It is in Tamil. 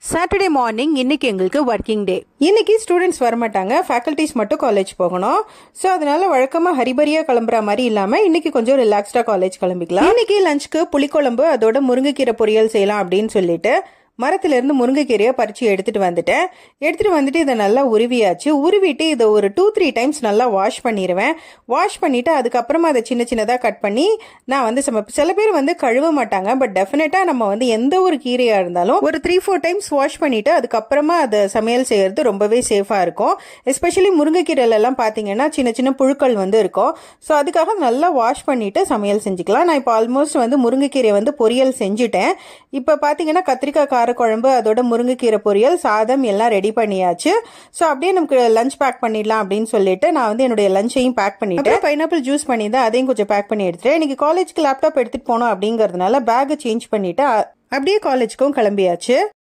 சாட்டர்டே மார்னிங் இன்னைக்கு எங்களுக்கு ஒர்க்கிங் டே இன்னைக்கு ஸ்டூடெண்ட்ஸ் வரமாட்டாங்க ஃபேக்கல்டிஸ் மட்டும் காலேஜ் போகணும் ஸோ அதனால வழக்கமாக ஹரிபரியா கிளம்புற மாதிரி இல்லாமல் இன்னைக்கு கொஞ்சம் ரிலாக்ஸ்டாக காலேஜ் கிளம்பிக்கலாம் இன்னைக்கு லஞ்சுக்கு புளிக்குழம்பு அதோட முருங்கைக்கீரை பொரியல் செய்யலாம் அப்படின்னு சொல்லிட்டு மரத்துல இருந்து முருங்கைக்கீரையை பறிச்சு எடுத்துட்டு வந்துட்டேன் எடுத்துட்டு வந்துட்டு இதை நல்லா உருவியாச்சு உருவிட்டு இதை ஒரு டூ த்ரீ டைம்ஸ் நல்லா வாஷ் பண்ணிடுவேன் வாஷ் பண்ணிட்டு அதுக்கப்புறமா அதை சின்ன சின்னதாக கட் பண்ணி நான் வந்து சமைப்பேன் சில பேர் வந்து கழுவ மாட்டாங்க பட் டெஃபினட்டாக நம்ம வந்து எந்த ஒரு கீரையாக இருந்தாலும் ஒரு த்ரீ ஃபோர் டைம்ஸ் வாஷ் பண்ணிட்டு அதுக்கப்புறமா அதை சமையல் செய்யறது ரொம்பவே சேஃபாக இருக்கும் எஸ்பெஷலி முருங்கைக்கீரையில எல்லாம் பார்த்தீங்கன்னா சின்ன சின்ன புழுக்கள் வந்து இருக்கும் ஸோ அதுக்காக நல்லா வாஷ் பண்ணிட்டு சமையல் செஞ்சுக்கலாம் நான் இப்போ ஆல்மோஸ்ட் வந்து முருங்கைக்கீரை வந்து பொரியல் செஞ்சுட்டேன் இப்போ பார்த்தீங்கன்னா கத்திரிக்காய் காரக்குழம்பு அதோட முருங்கைக்கீரை பொரியல் சாதம் எல்லாம் ரெடி பண்ணியாச்சு ஸோ அப்படியே நமக்கு லஞ்ச் பேக் பண்ணிடலாம் அப்படின்னு சொல்லிட்டு நான் வந்து என்னுடைய லஞ்சையும் பேக் பண்ணிட்டு பைனாப்பிள் ஜூஸ் பண்ணியிருந்தேன் அதையும் கொஞ்சம் பேக் பண்ணி எடுத்துட்டேன் இன்னைக்கு காலேஜ்க்கு லேப்டாப் எடுத்துட்டு போனோம் அப்படிங்கறதுனால பேக்கை சேஞ்ச் பண்ணிட்டு அ- அப்படியே காலேஜ்க்கும் கிளம்பியாச்சு